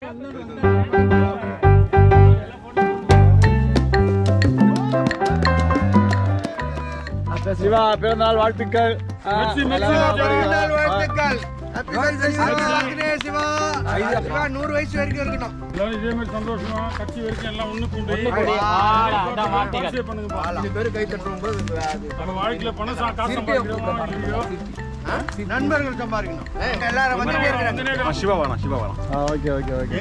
சிவா பிறந்தநாள் வாழ்த்துக்கள் ஆ, எல்லாரும் பிறந்தநாள் வாழ்த்துக்கள். வாழ்த்துக்கள் Happy birthday சிவா. சிவா. சிவா நூறு வயசு வரைக்கும் இருக்கணும் எல்லாரும் இதே மாதிரி சந்தோஷமா கட்சி வரைக்கும் எல்லாம் ஒண்ணு கூடி பரிசு பண்ணுங்கப்பா. நாலு பேர் கை தட்டும் போது அது நம்ம வாழ்க்கையில பணம் சா- காசு சம்பாதிக்கிறோமா இல்லையோ? நண்பர்கள் சம்பாதிக்கணும் எங்க எல்லாரும் வந்துட்டே இருக்கிறாங்க சிவா வரலாம் சிவா வரலாம் ஆ, ஓகே ஓகே ஓகே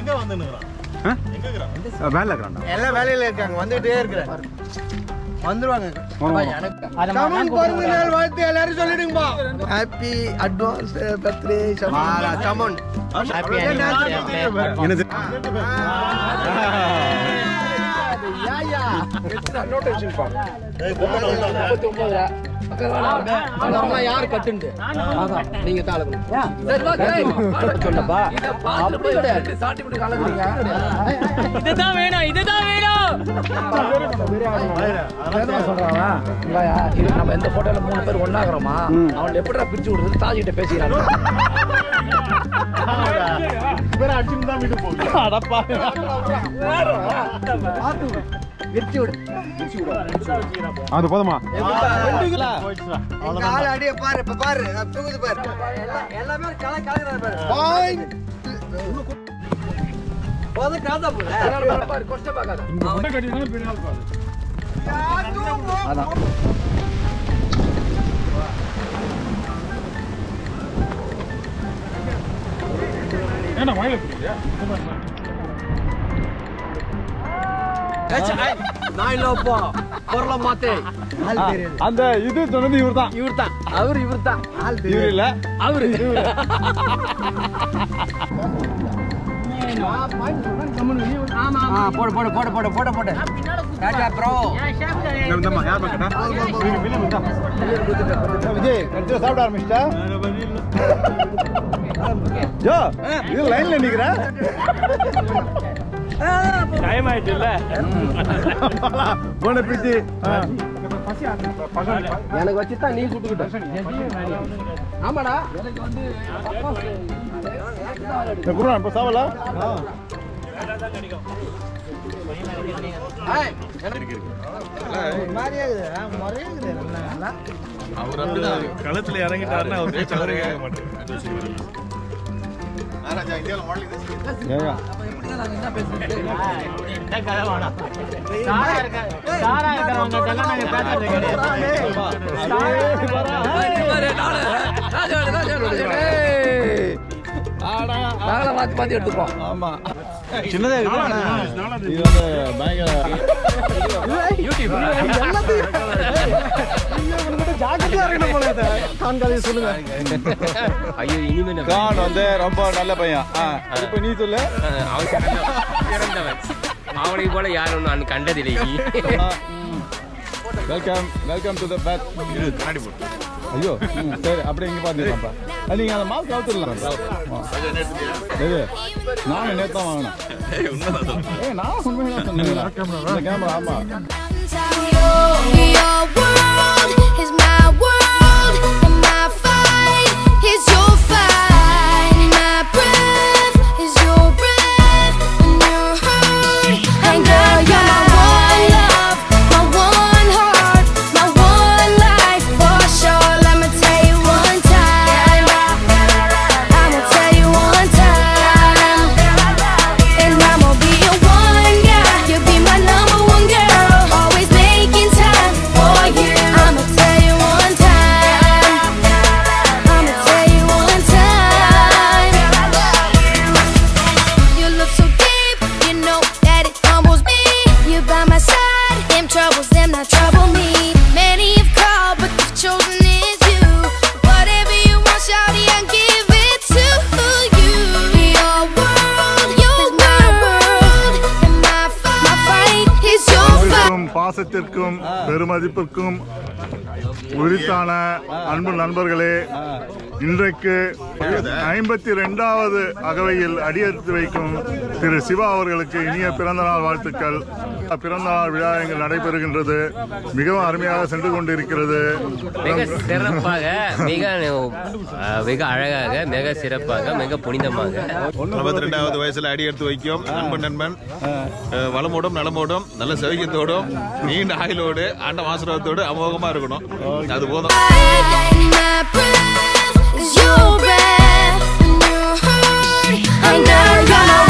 வேலை இருக்கிறான்டா எல்லாம் வேலையில இருக்காங்க வந்துட்டே இருக்கிறாங்க வந்துருவாங்க கமல் பிறந்த நாள் வாழ்த்து எல்லாரும் சொல்லிடுங்கப்பா ஹாப்பி அட்வான்ஸ் பர்த்டே சமன் என்னது யாரு கட்டுண்டு நீங்க காலக்கணும் சரி வா கேய் சொல்லப்பா அப்படி கிடையாது சாட்டி போட்டு காலக்குறீங்க இதுதான் வேணும் இதுதான் வேணும் இல்லையா இது நம்ம எந்த போட்டோல மூணு பேர் ஒண்ணாகிறோமா அவன் எப்படிடா பிரிச்சு விடுறது தாஜி கிட்ட பேசிக்கிறாங்க அது போதுமா எங்க ஆள் அடியே பாரு இப்ப பாரு நான் தூக்குது பாரு எல்லாமே கலை கலக்கிறாரு பாரு பாயிண்ட் பாரு கொஸ்ட பார்க்காத இந்த முட்டை கட்டினா பெரிய நாள் பாரு. ஏன்டா மயில பிடிக்கிறியா? நான் இல்லப்பா பொருளை மாத்தே அந்த இது சொன்னது இவர் தான் இவர் தான் அவர் இவர் தான் இவர் இல்ல அவரு போடு போடு போடு போடு போடு போடு ராஜா ப்ரோ இந்தம்மா யார் பக்கட்டா விஜய் கடைசியில் சாப்பிட ஆரம்பிச்சிட்டா ஜோ இது லைன்ல நிக்கிற போன பிரிச்சு எனக்கு வச்சுதான் நீ சுட்டுக்கிட்ட ஆமாடா எனக்கு வந்து குருவா இப்ப சாவல ஏய், அவர் அப்படிதான் களத்துல இறங்கிட்டாருன்னா அவர் பேச்சு அவரே கேட்க மாட்டேன் ஏங்க சாரா இருக்கிறவங்க எல்லாம் நாங்க பேசுறது கிடையாது நாங்கள மாத்தி மாத்தி எடுத்துப்போம் ஆமா சின்னதா இருக்கு ஆனா நாலாவது இது வந்து பயங்கர ஐயோ இனிமே நான் கான் வந்து ரொம்ப நல்ல பையன் ஆ, இப்ப நீ சொல்லு அவன் சிறந்த- சிறந்தவன் அவனை போல யாரும் நான் கண்டதில்லை welcome welcome to the back கண்ணாடி போட்டு ஐயோ ம், சரி அப்படியே இங்க பாத்துக்கலாம்ப்பா அது நீங்க அந்த மாஸ்க் அவுத்துடலாம் எது நானும் நேத்து தான் வாங்கினேன் ஏய் நான் உண்மையை தான் சொன்னேன் இந்த கேமரா ஆமா Your world is my world, and my fight is your fight. My breath is your breath when you're hurt. And girl, you're my one love, my one heart, my one life for sure. Let me tell you one time. I'ma tell you one time. And I'ma be your one guy. You'll be my number one girl. Always making time for you. I'ma tell you one time. I'ma tell you one time. You look so deep, you know that it humbles me. You by my side, them troubles, them not trouble me. Many have called, but the chosen is you. Whatever you want, shawty, I'll give it to you. Your world, your world, and my fight, my fight is your fight. பாசத்திற்கும் பெருமதிப்பிற்கும் உரித்தான அன்பு நண்பர்களே இன்றைக்கு ஐம்பத்தி ரெண்டாவது அகவையில் அடியெடுத்து வைக்கும் திரு சிவா அவர்களுக்கு இனிய பிறந்தநாள் வாழ்த்துக்கள் பிறந்தநாள் விழா இங்கு நடைபெறுகின்றது மிகவும் அருமையாக சென்று கொண்டிருக்கிறது மிக சிறப்பாக மிக அஹ், மிக அழகாக மிக சிறப்பாக மிக புனிதமாக ஐம்பத்தி ரெண்டாவது வயசுல அடி எடுத்து வைக்கும் நண்பன் நண்பன் அஹ், வளமோடும் நலமோடும் நல்ல செவிக்கத்தோடும் நீண்ட ஆயுளோடு ஆண்ட ஆசீர்வாதத்தோடு அமோகமா இருக்கணும் அது போதும் My breath is your breath when you're hurt. I know you're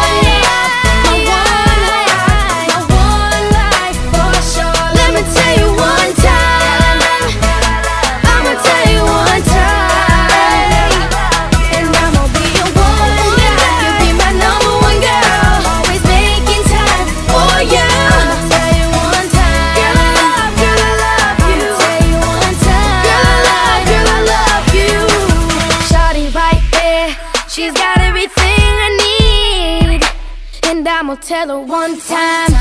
my one life, my one life for sure. Let me tell you one time. I'ma tell you one time. And I'ma be your one girl. You'll be my number one girl. Always making time for you. I'ma tell you one time. Girl, I love, girl, I love you. Tell you one time. Girl, I love, girl, I love you. Shawty right there. She's got everything I need. And I'ma tell her one time.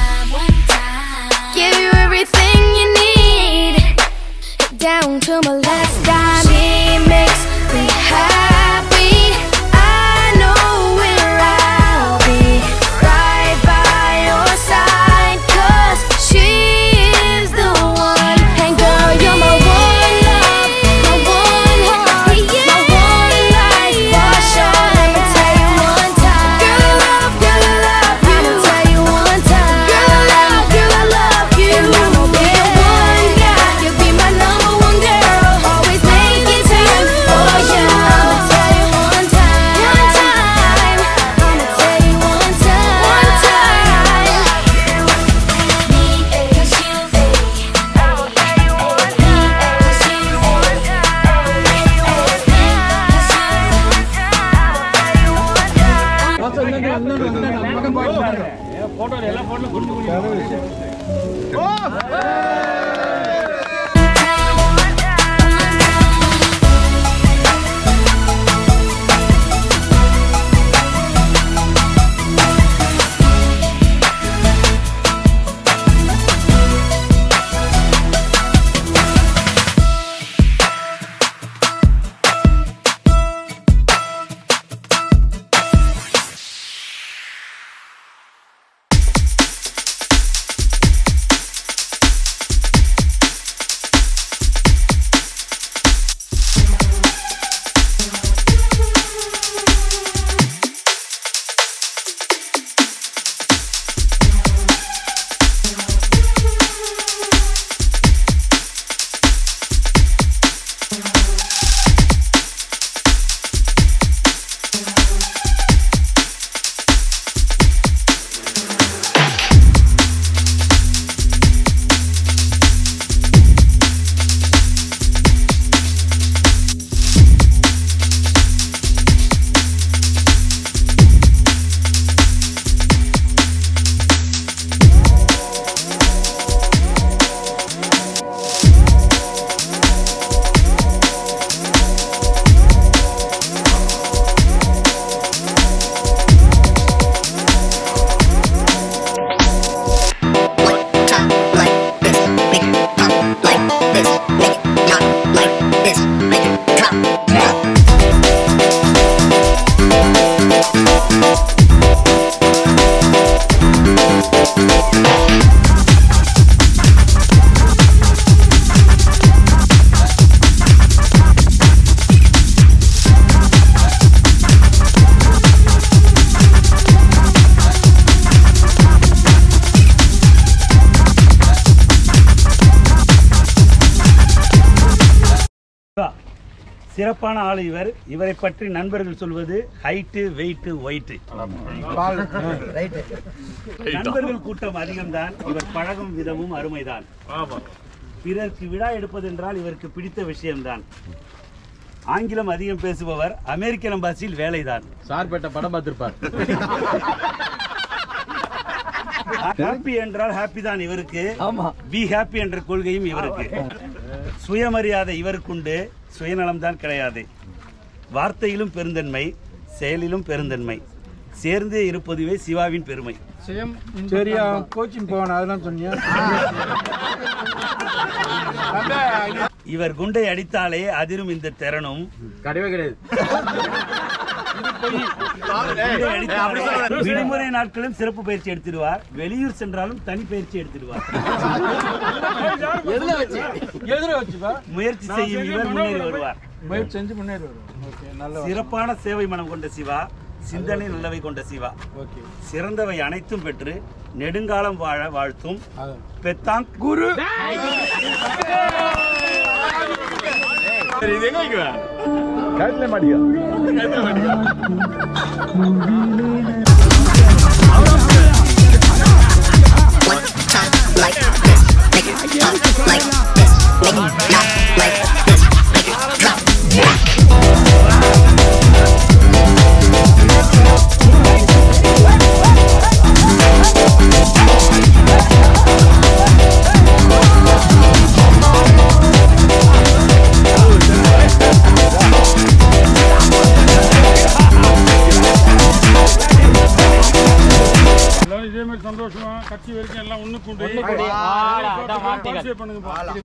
Give you everything you need down to my last dime. She makes me happy. I know where I'll be right by your side. Cause she is the one. And girl, you're my one love, my one heart, my one life for sure. Let me tell you one time. Girl, I love, girl, I love you. I'ma tell you one time. Girl, I love, girl, I love you. And I'ma be your one guy. You'll be my number one girl. Always making time for you. I'ma tell you one time. One time. I'ma tell you one time. One time. Me and you. I'ma tell you one time. Me and you. One photo எல்லா photo கொடுத்து சிறப்பான ஆள் இவர் இவரை பற்றி நண்பர்கள் சொல்வது height weight white நண்பர்கள் கூட்டம் அதிகம்தான் இவர் பழகும் விதமும் அருமைதான் பிறருக்கு விழா எடுப்பதென்றால் இவருக்கு பிடித்த விஷயம்தான் ஆங்கிலம் அதிகம் பேசுபவர் அமெரிக்க எம்பாசியில் வேலைதான் சார்பேட்டை படம் பார்த்திருப்பார் ஹாப்பி என்றால் ஹாப்பி தான் இவருக்கு ஆமா பி ஹாப்பி என்ற கொள்கையும் இவருக்கு சுயமரியாதை இவருக்குண்டு சுயநலம் தான் கிடையாது வார்த்தையிலும் பெருந்தன்மை செயலிலும் பெருந்தன்மை சேர்ந்தே இருப்பதுவே சிவாவின் பெருமை சரியா கோச்சிங் போகணும் அதெல்லாம் சொன்னியா இவர் குண்டை அடித்தாலே அதிரும் இந்த திறனும் கிடையவே கிடையாது குண்டை அடித்தாலே விடுமுறை நாட்களும் சிறப்பு பயிற்சி எடுத்துடுவார் வெளியூர் சென்றாலும் தனி பயிற்சி எடுத்துடுவார் எதுல வச்சு எதிர வச்சுப்பா முயற்சி செய்யும் இவர் முன்னேறி வருவார் முயற்சி செஞ்சு முன்னேறி வரும் ஓகே நல்ல சிறப்பான சேவை மனம் கொண்ட சிவா சிந்தனை நல்லவை கொண்ட சிவா ஓகே சிறந்தவை அனைத்தும் பெற்று நெடுங்காலம் வாழ வாழ்த்தும் பெத்தாங் குரு சரி இது எங்க வைக்கிறேன் கழுத்துல மாட்டியா எல்லாரும் இதே மாதிரி சந்தோஷமா கட்சி வரைக்கும் எல்லாம் ஒண்ணு கூடி ஒண்ணு கூடி. ஆளா, அதான் மாட்டிக்க. participate பண்ணுங்கப்பா